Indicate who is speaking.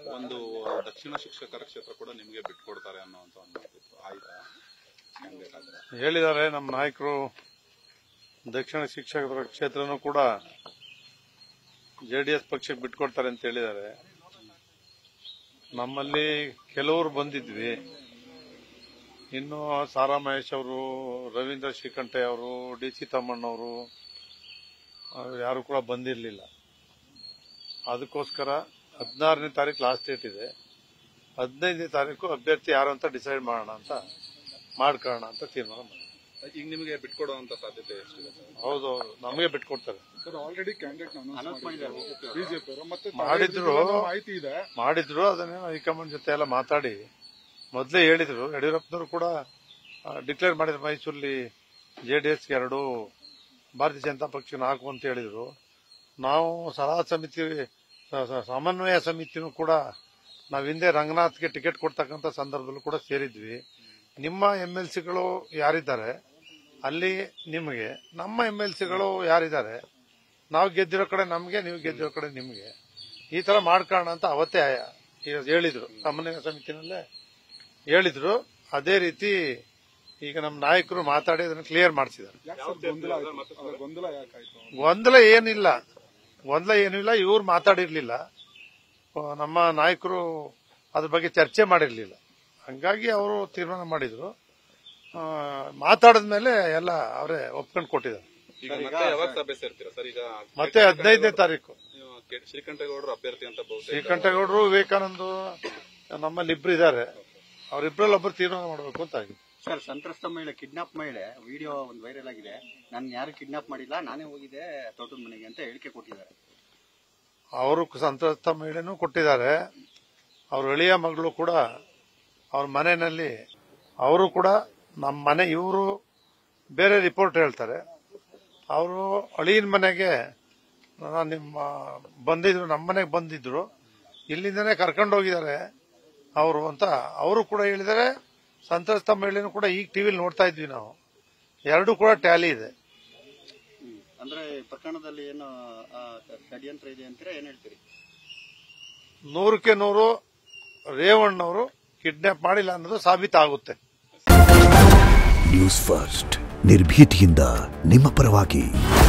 Speaker 1: ಒಂದು ದಕ್ಷಿಣ ಶಿಕ್ಷಕರ ಕ್ಷೇತ್ರ ಕೂಡ ನಿಮಗೆ ಬಿಟ್ಕೊಡ್ತಾರೆ ಅನ್ನೋಂತ ಒಂದು ಮಾತಿತ್ತು ಆಯ್ತಾ ಹೆಂಗ್ಬೇಕಾದ್ರೆ
Speaker 2: ಹೇಳಿದ್ದಾರೆ ನಮ್ಮ ನಾಯಕರು ದಕ್ಷಿಣ ಶಿಕ್ಷಕರ ಕ್ಷೇತ್ರನೂ ಕೂಡ ಜೆಡಿಎಸ್ ಪಕ್ಷಕ್ಕೆ ಬಿಟ್ಕೊಡ್ತಾರೆ ಅಂತ ಹೇಳಿದ್ದಾರೆ ನಮ್ಮಲ್ಲಿ ಕೆಲವರು ಬಂದಿದ್ವಿ ಇನ್ನು ಸಾರಾ ಮಹೇಶ್ ಅವರು ರವೀಂದ್ರ ಶ್ರೀಕಂಠೆ ಅವರು ಡಿ ಸಿ ತಮ್ಮಣ್ಣವರು ಅವ್ರು ಯಾರು ಕೂಡ ಬಂದಿರಲಿಲ್ಲ ಅದಕ್ಕೋಸ್ಕರ ಹದಿನಾರನೇ ತಾರೀಕು ಲಾಸ್ಟ್ ಡೇಟ್ ಇದೆ ಹದಿನೈದನೇ ತಾರೀಕು ಅಭ್ಯರ್ಥಿ ಯಾರು ಅಂತ ಡಿಸೈಡ್ ಮಾಡೋಣ ಅಂತ ಮಾಡ್ಕೊಳ್ಳೋಣ ಅಂತ ತೀರ್ಮಾನ ಮಾಡಿ
Speaker 1: ಈಗ ನಿಮಗೆ ಬಿಟ್ಕೊಡುವಂತ ಸಾಧ್ಯತೆ ಎಷ್ಟಿದೆ ಸರ್?
Speaker 2: ಹೌದು ನಮಗೆ ಬಿಟ್ಕೊಡ್ತಾರೆ
Speaker 3: ಸರ್ ಆಲ್ರೆಡಿ ಕ್ಯಾಂಡಿಡೇಟ್ ಅನೌನ್ಸ್ ಮಾಡಿದ್ದಾರೆ ಬಿಜೆಪಿ ಅವರು ಮತ್ತೆ
Speaker 2: ಮಾಡಿದ್ರು.
Speaker 3: ಮಾಹಿತಿ ಇದೆ
Speaker 2: ಮಾಡಿದ್ರು ಅದನ್ನ ಹೈಕಮಾಂಡ್ ಜೊತೆ ಎಲ್ಲ ಮಾತಾಡಿ ಮೊದಲೇ ಹೇಳಿದ್ರು ಯಡಿಯೂರಪ್ಪನವರು ಕೂಡ ಡಿಕ್ಲೇರ್ ಮಾಡಿದ್ರು ಮೈಸೂರಲ್ಲಿ ಜೆಡಿಎಸ್ ಎರಡು ಭಾರತೀಯ ಜನತಾ ಪಕ್ಷ ನಾಲ್ಕು ಅಂತ ಹೇಳಿದ್ರು ನಾವು ಸಲಹಾ ಸಮಿತಿ ಸ- ಸ- ಸಮನ್ವಯ ಸಮಿತಿನೂ ಕೂಡ ನಾವು ಹಿಂದೆ ರಂಗನಾಥ್ಗೆ ಟಿಕೆಟ್ ಕೊಡ್ತಕ್ಕಂಥ ಸಂದರ್ಭದಲ್ಲೂ ಕೂಡ ಸೇರಿದ್ವಿ ನಿಮ್ಮ ಎಂ ಎಲ್ ಸಿಗಳು ಯಾರಿದ್ದಾರೆ ಅಲ್ಲಿ ನಿಮಗೆ ನಮ್ಮ ಎಂ ಎಲ್ ಸಿಗಳು ಯಾರಿದ್ದಾರೆ ನಾವು ಗೆದ್ದಿರೋ ಕಡೆ ನಮಗೆ ನೀವು ಗೆದ್ದಿರೋ ಕಡೆ ನಿಮಗೆ ಈ ತರ ಮಾಡ್ಕೊಳ್ಳೋಣ ಅಂತ ಅವತ್ತೇ ಈಗ ಹೇಳಿದ್ರು ಸಮನ್ವಯ ಸಮಿತಿನಲ್ಲೇ ಹೇಳಿದ್ರು ಅದೇ ರೀತಿ ಈಗ ನಮ್ಮ ನಾಯಕರು ಮಾತಾಡಿ ಅದನ್ನು ಕ್ಲಿಯರ್ ಮಾಡಿಸಿದ್ದಾರೆ
Speaker 3: ಯಾಕೆ ಸರ್ ಗೊಂದಲ ಆಯ್ತು ಅಲ್ಲ, ಗೊಂದಲ ಯಾಕಾಯ್ತು
Speaker 2: ಗೊಂದಲ ಏನಿಲ್ಲ ಗೊಂದಲ ಏನೂ ಇಲ್ಲ ಇವ್ರು ಮಾತಾಡಿರ್ಲಿಲ್ಲ ಆ, ನಮ್ಮ ನಾಯಕರು ಅದ್ರ ಬಗ್ಗೆ ಚರ್ಚೆ ಮಾಡಿರ್ಲಿಲ್ಲ ಹಂಗಾಗಿ ಅವರು ತೀರ್ಮಾನ ಮಾಡಿದ್ರು ಆ, ಮಾತಾಡಿದ್ಮೇಲೆ ಎಲ್ಲ ಅವರೇ ಒಪ್ಕೊಂಡು ಕೊಟ್ಟಿದ್ದಾರೆ
Speaker 1: ಈಗ ಮತ್ತೆ ಯಾವಾಗ ಸಭೆ ಸೇರ್ತೀರಾ ಸರ್ ಈಗ
Speaker 2: ಮತ್ತೆ ಹದಿನೈದನೇ ತಾರೀಕು
Speaker 1: ನೀವು ಕೆ- ಶ್ರೀಕಂಠೇಗೌಡರು ಅಭ್ಯರ್ಥಿ ಅಂತ ಬಹುತೇಕ
Speaker 2: ಶ್ರೀಕಂಠೇಗೌಡರು ವಿವೇಕಾನಂದ ನಮ್ಮಲ್ಲಿ ಇಬ್ರು ಇದ್ದಾರೆ ಅವರಿಬ್ಬರಲ್ಲಿ ಒಬ್ಬರು ತೀರ್ಮಾನ ಮಾಡಬೇಕು ಅಂತ ಆಗಿದೆ
Speaker 4: ಸರ್ ಸಂತ್ರಸ್ತ ಮಹಿಳೆ ಕಿಡ್ನಾಪ್ ಮಹಿಳೆ ವಿಡಿಯೋ ಒಂದು ವೈರಲ್ ಆಗಿದೆ ನಾನು ಯಾರು ಕಿಡ್ನಾಪ್ ಮಾಡಿಲ್ಲ ನಾನೇ ಹೋಗಿದ್ದೆ ತೋಟದ ಮನೆಗೆ ಅಂತ ಹೇಳಿಕೆ ಕೊಟ್ಟಿದ್ದಾರೆ
Speaker 2: ಅವರು ಸಂತ್ರಸ್ತ ಮಹಿಳೆನೂ ಕೊಟ್ಟಿದ್ದಾರೆ ಅವ್ರ ಎಳೆಯ ಮಗಳು ಕೂಡ ಅವ್ರ ಮನೆಯಲ್ಲಿ ಅವರು ಕೂಡ ನಮ್ಮ ಮನೆ ಇವರು ಬೇರೆ ರಿಪೋರ್ಟ್ ಹೇಳ್ತಾರೆ ಅವರು ಅಳಿಯನ ಮನೆಗೆ ನಾನು ನಿಮ್ಮ ಬಂದಿದ್ರು ನಮ್ಮ ಮನೆಗೆ ಬಂದಿದ್ರು ಇಲ್ಲಿಂದನೇ ಕರ್ಕೊಂಡು ಹೋಗಿದ್ದಾರೆ ಅವರು ಅಂತ ಅವರು ಕೂಡ ಹೇಳಿದ್ದಾರೆ ಸಂತ್ರಸ್ತ ಮಹಿಳೆನೂ ಕೂಡ ಈಗ ಟಿವಿಲಿ ನೋಡ್ತಾ ಇದ್ವಿ ನಾವು ಎರಡೂ ಕೂಡ ಟ್ಯಾಲಿ ಇದೆ
Speaker 4: ಹ್ಮ್. ಅಂದ್ರೆ ಈ ಪ್ರಕರಣದಲ್ಲಿ ಏನು ಆ, ಷಡ್ಯಂತ್ರ ಇದೆ ಅಂತೀರಾ ಏನ್ ಹೇಳ್ತೀರಿ
Speaker 2: ನೂರಕ್ಕೆ ನೂರು ರೇವಣ್ಣವರು ಕಿಡ್ನಾಪ್ ಮಾಡಿಲ್ಲ ಅನ್ನೋದು ಸಾಬೀತಾಗುತ್ತೆ
Speaker 5: ನ್ಯೂಸ್ ಫಸ್ಟ್ ನಿರ್ಭೀತಿಯಿಂದ ನಿಮ್ಮ ಪರವಾಗಿ